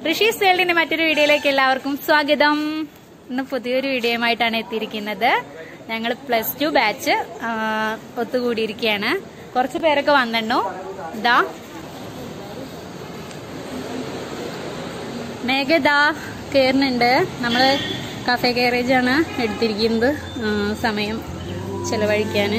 ഋഷീസ് വേൾഡിന്റെ മറ്റൊരു വീഡിയോയിലേക്ക് എല്ലാവർക്കും സ്വാഗതം ഇന്ന് പുതിയൊരു വീഡിയോയുമായിട്ടാണ് എത്തിയിരിക്കുന്നത് ഞങ്ങൾ പ്ലസ് ടു ബാച്ച് ഒത്തുകൂടിയിരിക്കുകയാണ് കുറച്ച് പേരൊക്കെ വന്നിട്ടു ഇതാ മേഘദാ കയറുന്നുണ്ട് നമ്മള് കഫേ കയറേജ് ആണ് എടുത്തിരിക്കുന്നത് ആ, സമയം ചെലവഴിക്കാന്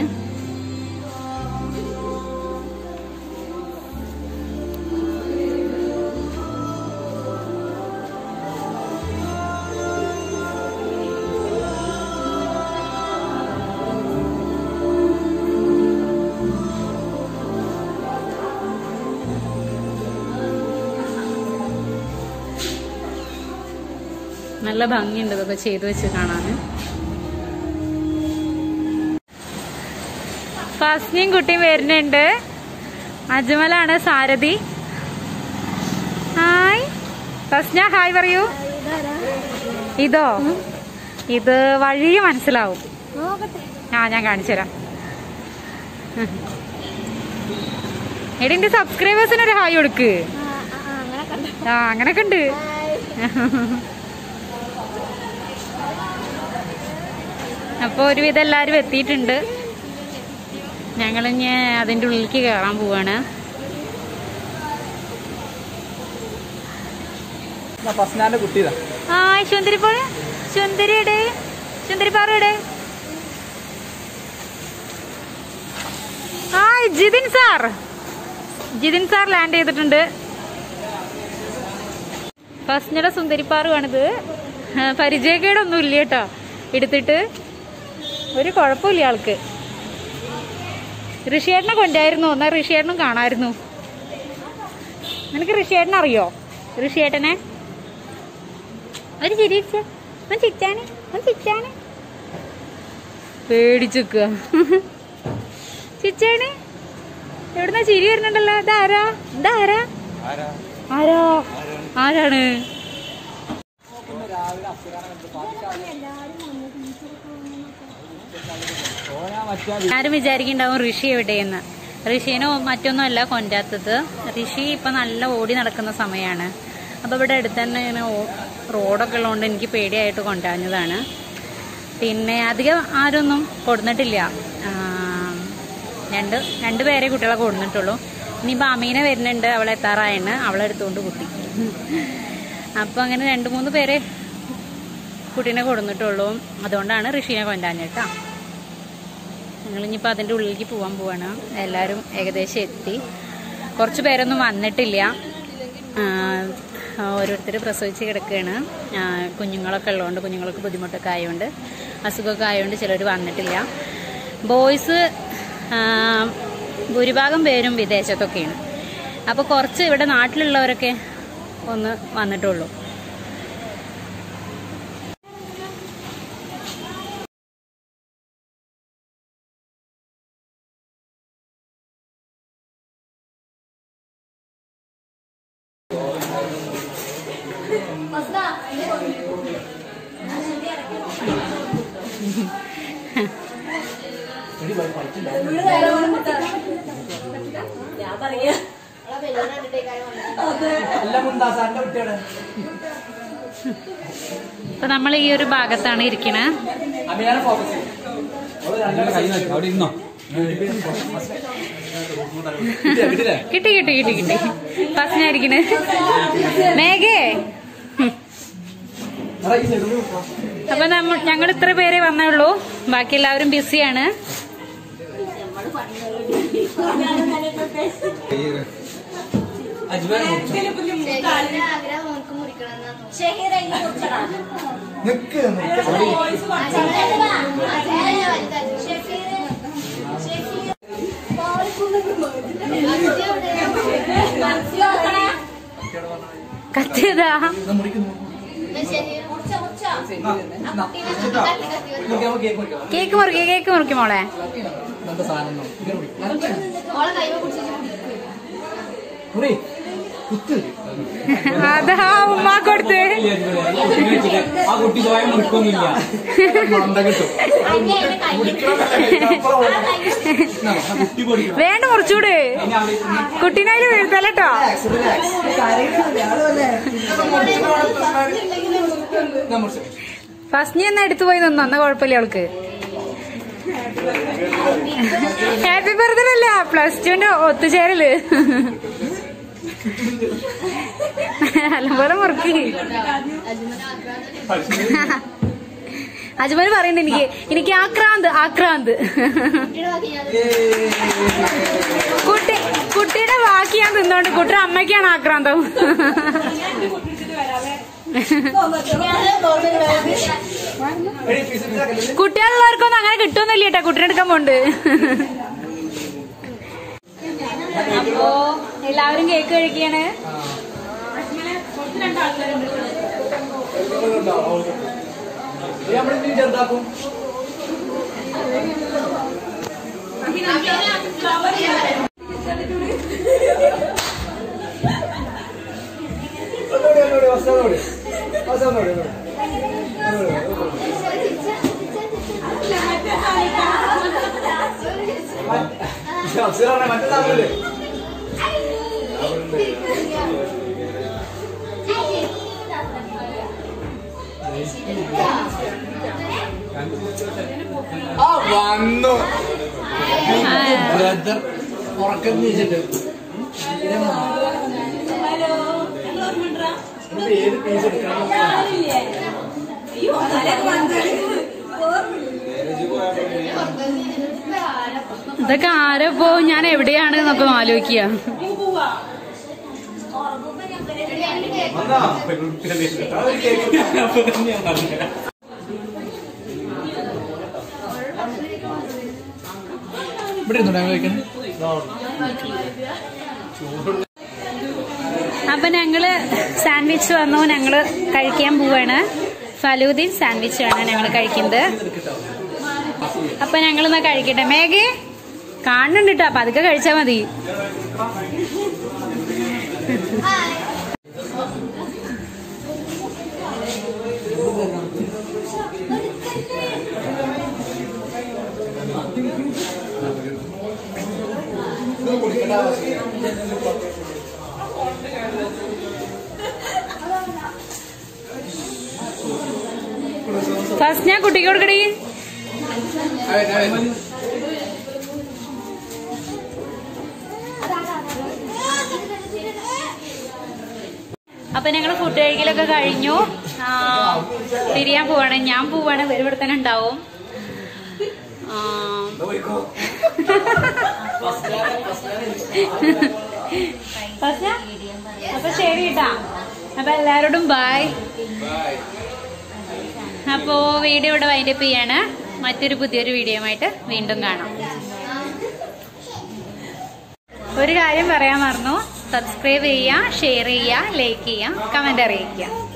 നല്ല ഭംഗിയുണ്ട് ഇതൊക്കെ ചെയ്തു വെച്ച് കാണാന് ഫസ്റ്റിയും കുട്ടിയും വരുന്നുണ്ട് അജ്മലാണ് സാരഥി ഹായ് ഫസ്ന ഹായ് പറയൂ ഇതോ ഇത് വഴി മനസ്സിലാവും ആ ഞാൻ കാണിച്ചുതരാം എടി എന്റെ സബ്സ്ക്രൈബേഴ്സിന് ഒരു ഹായ് കൊടുക്ക് ആ അങ്ങനൊക്കെ ഉണ്ട് അപ്പൊ ഒരുവിധം എല്ലാരും എത്തിയിട്ടുണ്ട് ഞങ്ങൾ ഇനി അതിന്റെ ഉള്ളിലേക്ക് കയറാൻ പോവാണ് ഫസ്നാന്റെ കുട്ടിയതാ ആ ചുന്തിരിപ്പോൾ ചുന്തിരിയുടെ ചുന്തിരിപ്പാറയുടെ ആ Jithin sir Jithin sir land ചെയ്തിട്ടുണ്ട് ഫസ്റ്റിയുടെ സുന്ദരിപ്പാറുവാണിത് ആ, പരിചയക്കേടൊന്നും ഇല്ല കേട്ടോ എടുത്തിട്ട് ഒരു കുഴപ്പമില്ല ആൾക്ക് ഋഷിയേട്ടനെ കൊണ്ടായിരുന്നു എന്നാ ഋഷിയേട്ടനും കാണായിരുന്നു നിനക്ക് ഋഷിയേട്ടനെ അറിയോ ഋഷിയേട്ടനെ ഒരു ചിരിച്ച ഒന്ന് ചിരിച്ചാണ് ഒന്ന് ചിരിച്ചാണ് പേടിച്ചുക്കുക ചിരിച്ചാണ് എവിടുന്ന ചിരി വരുന്നുണ്ടല്ലോ ഇതാരാ ഇതാരാ ആരാ ആരാണ് ആരും വിചാരിക്കുന്നുണ്ടാവും ഋഷി എവിടെയെന്ന് ഋഷീനോ മറ്റൊന്നും അല്ല കൊണ്ടാത്തത് ഋഷി ഇപ്പൊ നല്ല ഓടി നടക്കുന്ന സമയമാണ് അപ്പൊ ഇവിടെ അടുത്ത് തന്നെ ഇങ്ങനെ ഓ- റോഡൊക്കെ ഉള്ളതുകൊണ്ട് എനിക്ക് പേടിയായിട്ട് കൊണ്ടാഞ്ഞതാണ് പിന്നെ അധികം ആരൊന്നും കൊടുന്നിട്ടില്ല രണ്ട് രണ്ട് പേരെ കുട്ടികളെ കൊടുന്നിട്ടുള്ളൂ ഇനിയിപ്പോൾ അമീന വരുന്നുണ്ട് അവളെ എത്താറായാണ് അവളെ എടുത്തുകൊണ്ട് കുട്ടി അപ്പോൾ അങ്ങനെ രണ്ട് മൂന്ന് പേരെ കുട്ടീനെ കൊടുന്നിട്ടുള്ളൂ അതുകൊണ്ടാണ് ഋഷീനെ കൊണ്ടാഞ്ഞിട്ടാ ഞങ്ങളിനിപ്പോൾ അതിൻ്റെ ഉള്ളിലേക്ക് പോകാൻ പോവാണ് എല്ലാവരും ഏകദേശം എത്തി കുറച്ച് പേരൊന്നും വന്നിട്ടില്ല ഓരോരുത്തർ പ്രസവിച്ച് കിടക്കുകയാണ് ആ, കുഞ്ഞുങ്ങളൊക്കെ ഉള്ളതുകൊണ്ട് കുഞ്ഞുങ്ങൾക്ക് ബുദ്ധിമുട്ടൊക്കെ ആയതുകൊണ്ട് അസുഖമൊക്കെ ആയതുകൊണ്ട് ചിലർ വന്നിട്ടില്ല ബോയ്സ് ഭൂരിഭാഗം പേരും വിദേശത്തൊക്കെയാണ് അപ്പോൾ കുറച്ച് ഇവിടെ നാട്ടിലുള്ളവരൊക്കെ ഒന്ന് വന്നിട്ടുള്ളൂ എല്ലാം മുന്താസാറിന്റെ കുട്ടിയാണ് ഇപ്പൊ നമ്മൾ ഈ ഒരു ഭാഗത്താണ് ഇരിക്കണേ അമീനാനെ ഫോക്കസ് അവിടെ ഇരുന്നോ കിട്ടില്ലേ കിട്ടി കിട്ടി കിട്ടി കിട്ടി ഫസ്റ്റിനായിരിക്കണേ മേഘേ അപ്പൊ നമ്മ ഞങ്ങൾ ഇത്ര പേരെ വന്നേ ഉള്ളൂ ബാക്കി എല്ലാവരും ബിസിയാണ് അജ്മാനെ കുറിച്ചോ നിക്ക് കത്തിയതാ കേക്ക് മുറിക്കാം കേക്ക് മുറിക്ക കേക്ക് മുറിക്കും മോളെ ഇന്നത്തെ സാധനം നോ. ഇങ്ങനെ മുറി. മുറി കുത്ത് അതാ ഉമ്മ കൊടുത്ത് ആ കുട്ടി പോയ മുറിക്കൊന്നുമില്ല മണ്ട കിട്ടും കുട്ടി പൊടിക്കണം വേണ്ട മുറിച്ചൂട് കുട്ടീനായാലും വീഴ്ത്തലട്ടോ ഞാൻ മുറിച്ചു ഫസ്റ്റ് നീ എന്നാ എടുത്തു പോയി നിന്നു അന്ന കുഴപ്പമില്ല അവൾക്ക് ഹാപ്പി ബർത്ത്ഡേ അല്ല പ്ലസ് ടുന്റെ ഒത്തുചേരല് നല്ലപോലെ മുറുക്കി അജ്മൽ പറയുന്നുണ്ട് എനിക്ക് എനിക്ക് ആക്രാന്ത് ആക്രാന്ത് കുട്ടി കുട്ടിയുടെ ബാക്കി ഞാൻ തിന്നോണ്ട് കുട്ടിയുടെ അമ്മയ്ക്കാണ് ആക്രാന്തം കുട്ടികളുള്ളവർക്കൊന്നും അങ്ങനെ കിട്ടുമെന്നില്ല കേട്ടോ കുട്ടീനെ എടുക്കാൻ പോണ്ട് അപ്പോ എല്ലാവരും കേക്ക് കഴിക്കാണ് നമ്മളിനി ചെറുതാക്കും മറ്റേ ആ വന്നു ബ്രദർ ഉറക്കം നീച്ചിട്ട് ഏത് പീസ് എടുക്കണം ഇതൊക്കെ ആരപ്പോ ഞാൻ എവിടെയാണ് എന്നൊക്കെ ഒന്ന് ആലോചിക്കുക വന്നാ ഇവിടെ ഇരുന്നോ ഞങ്ങൾ കഴിക്കാൻ അപ്പൊ ഞങ്ങള് സാൻഡ്വിച്ച് വന്നു ഞങ്ങള് കഴിക്കാൻ പോവാണ് ഫലൂദീൻ സാൻഡ്വിച്ച് ആണ് ഞങ്ങൾ കഴിക്കുന്നത് അപ്പൊ ഞങ്ങളൊന്ന് കഴിക്കട്ടെ മേഘേ കാണുന്നുണ്ട് കേട്ടോ അപ്പൊ അതൊക്കെ കഴിച്ചാ മതി ഫസ്റ്റ് ഞാൻ കുട്ടിക്ക് കൊടുക്കടി അപ്പൊ ഞങ്ങൾ ഫുഡ് കഴിക്കലൊക്കെ കഴിഞ്ഞു ആ, തിരിയാൻ പോവാണ് ഞാൻ പോവാണ് ഇവര് ഇവിടെ തന്നെ ഉണ്ടാവും ആ, ഫസ്ന? അപ്പൊ ശരി കേട്ടാ അപ്പൊ എല്ലാരോടും ബായ് അപ്പോ വീഡിയോ ഇവിടെ വൈൻഡപ്പ് ചെയ്യാണ് മറ്റൊരു പുതിയൊരു വീഡിയോയുമായിട്ട് വീണ്ടും കാണാം ഒരു കാര്യം പറയാൻ മറന്നു സബ്സ്ക്രൈബ് ചെയ്യുക ഷെയർ ചെയ്യുക ലൈക്ക് ചെയ്യുക കമന്റ് അറിയിക്കുക